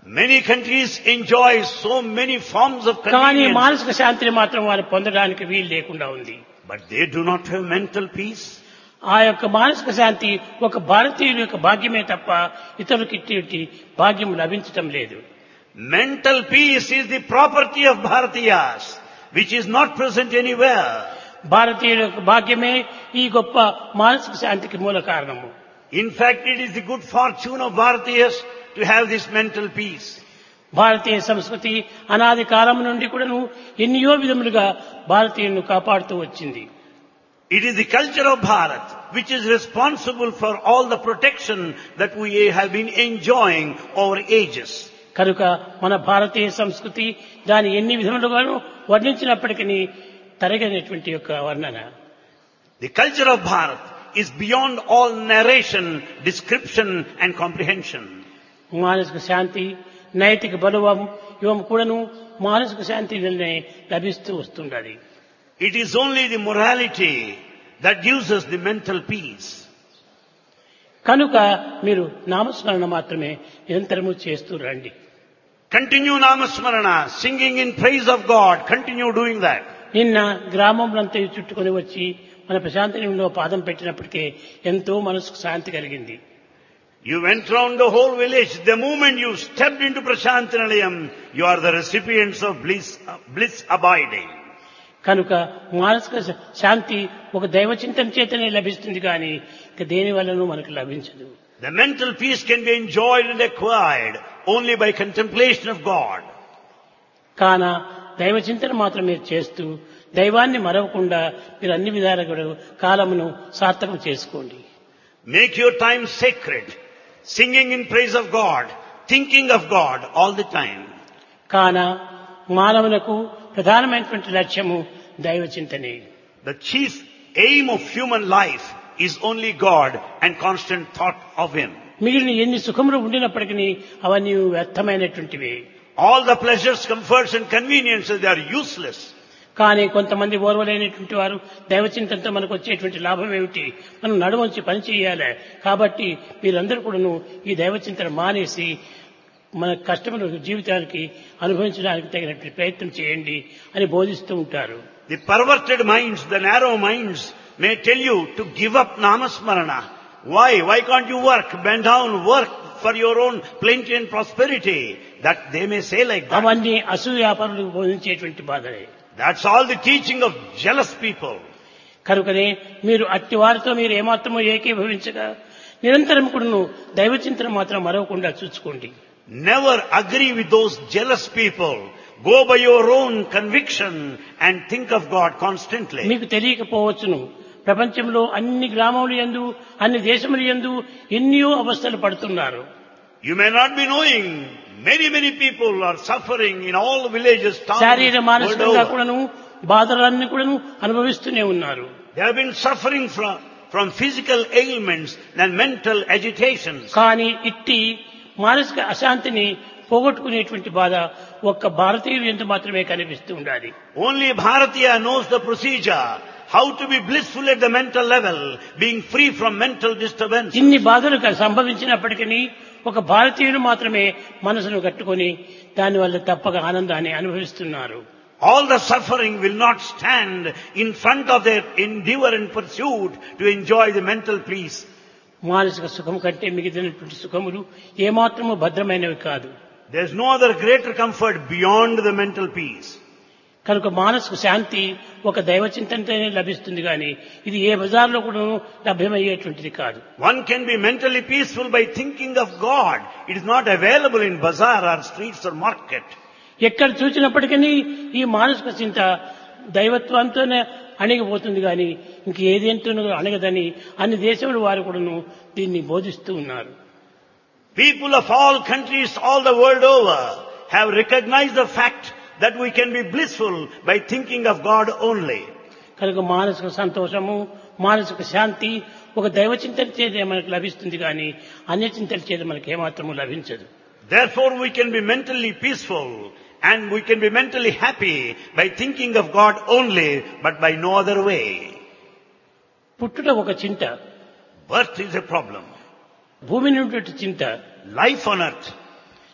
Many countries enjoy so many forms of కానీ convenience, మానసిక శాంతిని మాత్రం వారు పొందడానికి వీలు లేకుండా ఉంది but they do not have mental peace. ఆ యొక్క మానసిక శాంతి ఒక భారతీయుల యొక్క భాగ్యమే తప్ప ఇతరులకు ఇటువంటి భాగ్యం లభించటం లేదు Mental peace is the property of Bharatiyas, which is not present anywhere. భారతీయుల యొక్క భాగ్యమే ఈ గొప్ప మానసిక శాంతికి మూల కారణము In fact, it is the good fortune of Bharatiyas to have this mental peace. భారతీయ సంస్కృతి అనాది కాలం నుండి కూడాను ఎన్నో విధములుగా భారతీయులను కాపాడుతూ వచ్చింది It is the culture of Bharat which is responsible for all the protection that we have been enjoying over ages. కనుక మన భారతీయ సంస్కృతి దాని ఎన్ని విధములుగాను వర్ణించినప్పటికీ తరగనటువంటి యొక్క వర్ణన The culture of Bharat is beyond all narration, description and comprehension. మానసిక శాంతి నైతిక బలవం ఇవం కూడాను మానసిక శాంతి వల్లనే లభిస్తూ వస్తుండది It is only the morality that gives us the mental peace. కనుక మీరు నామస్మరణ మాత్రమే నిరంతరము చేస్తూ రండి Continue Namasmarana, singing in praise of God. Continue doing that. నిన్న గ్రామంలంతా చుట్టుకొని వచ్చి మన ప్రశాంతనిలో పాదం పెట్టినప్పటికే ఎంతో మనసుకు శాంతి కలిగింది You went round the whole village. The moment you stepped into Prashantinalayam, you are the recipients of bliss, bliss abiding. కనుక మానసిక శ- శాంతి ఒక దైవ చింతన చేతనే లభిస్తుంది కానీ ఇక దేని వల్లనూ మనకు లభించదు The mental peace can be enjoyed and acquired only by contemplation of God. కాన దైవ చింతన మాత్రం మీరు చేస్తూ దైవాన్ని మరవకుండా మీరు అన్ని విధాలుగా కూడా కాలమును సార్థకం చేసుకోండి Make your time sacred, singing in praise of God, thinking of God all the time. కాన మానవులకు ప్రధానమైనటువంటి లక్ష్యము దైవ చింతనే The chief aim of human life is only God and constant thought of Him. మిగిలిన ఎన్ని సుఖములు ఉండినప్పటికీ అవన్నీ వ్యర్థమైనటువంటివి All the pleasures, comforts and conveniences, they are useless. కానీ కొంతమంది ఓర్వలేనటువంటి వారు దైవచింతనతో మనకు వచ్చేటువంటి లాభం ఏమిటి మనం నడువంచి పని చేయాలి కాబట్టి మీరందరూ కూడాను ఈ దైవచింతన మానేసి మన కష్టమైన జీవితానికి అనుభవించడానికి తగినటువంటి ప్రయత్నం చేయండి అని బోధిస్తూ ఉంటారు The perverted minds, the narrow minds may tell you to give up Namasmarana. Why? Why can't you work? Bend down, work for your own plenty and prosperity. That they may say like that. అవన్నీ అసూయాపరులకు బోధించేటువంటి బాధలే That's all the teaching of jealous people. కనుకనే మీరు అట్టి వారితో మీరు ఏమాత్రమో ఏకీభవించగా నిరంతరం కూడాను దైవచింతన మాత్రం మరవకుండా చూసుకోండి Never agree with those jealous people. Go by your own conviction and think of God constantly. మీకు తెలియకపోవచ్చును ప్రపంచంలో అన్ని గ్రామములు ఎందు అన్ని దేశములు ఎందు ఎన్నో అవస్థలు పడుతున్నారు You may not be knowing, many, many people are suffering in all villages, towns, శారీర world మానసికంగా over. కూడాను బాధలన్నీ కూడాను అనుభవిస్తూనే ఉన్నారు They have been suffering from, from physical ailments and mental agitations. కానీ ఇట్టి మానసిక అశాంతిని పోగొట్టుకునేటువంటి బాధ ఒక్క భారతీయులు ఎంత మాత్రమే కనిపిస్తూ ఉండాలి Only Bharatiya knows the procedure, how to be blissful at the mental level, being free from mental disturbance. ఇన్ని బాధలు క- సంభవించినప్పటికీ ఒక భారతీయులు మాత్రమే మనసును కట్టుకొని దానివల్ల తప్పక ఆనందాన్ని అనుభవిస్తున్నారు All the suffering will not stand in front of their endeavor and pursuit to enjoy the mental peace. మానసిక సుఖం కంటే మిగిలినటువంటి సుఖములు ఏమాత్రము భద్రమైనవి కాదు There is no other greater comfort beyond the mental peace. కనుక మానసిక శాంతి ఒక దైవ చింతనతోనే లభిస్తుంది కానీ ఇది ఏ బజార్లో కూడా లభ్యమయ్యేటువంటిది కాదు One can be mentally peaceful by thinking of God. It is not available in bazaar or streets or market. ఎక్కడ చూసినప్పటికీ ఈ మానసిక చింత దైవత్వంతోనే అణిగిపోతుంది కానీ ఇంక ఏదేంటో అణగదని అన్ని దేశముల వారు కూడాను దీన్ని బోధిస్తూ ఉన్నారు People of all countries all the world over have recognized the fact that we can be blissful by thinking of God only. కనుక మానసిక సంతోషము మానసిక శాంతి ఒక దైవ చింతన చేత మనకు లభిస్తుంది కానీ అన్య చింతన చేత మనకు ఏమాత్రము లభించదు Therefore we can be mentally peaceful and we can be mentally happy by thinking of God only, but by no other way. పుట్టుట ఒక చింత Birth is a problem. భూమి నుండి చింత Life on earth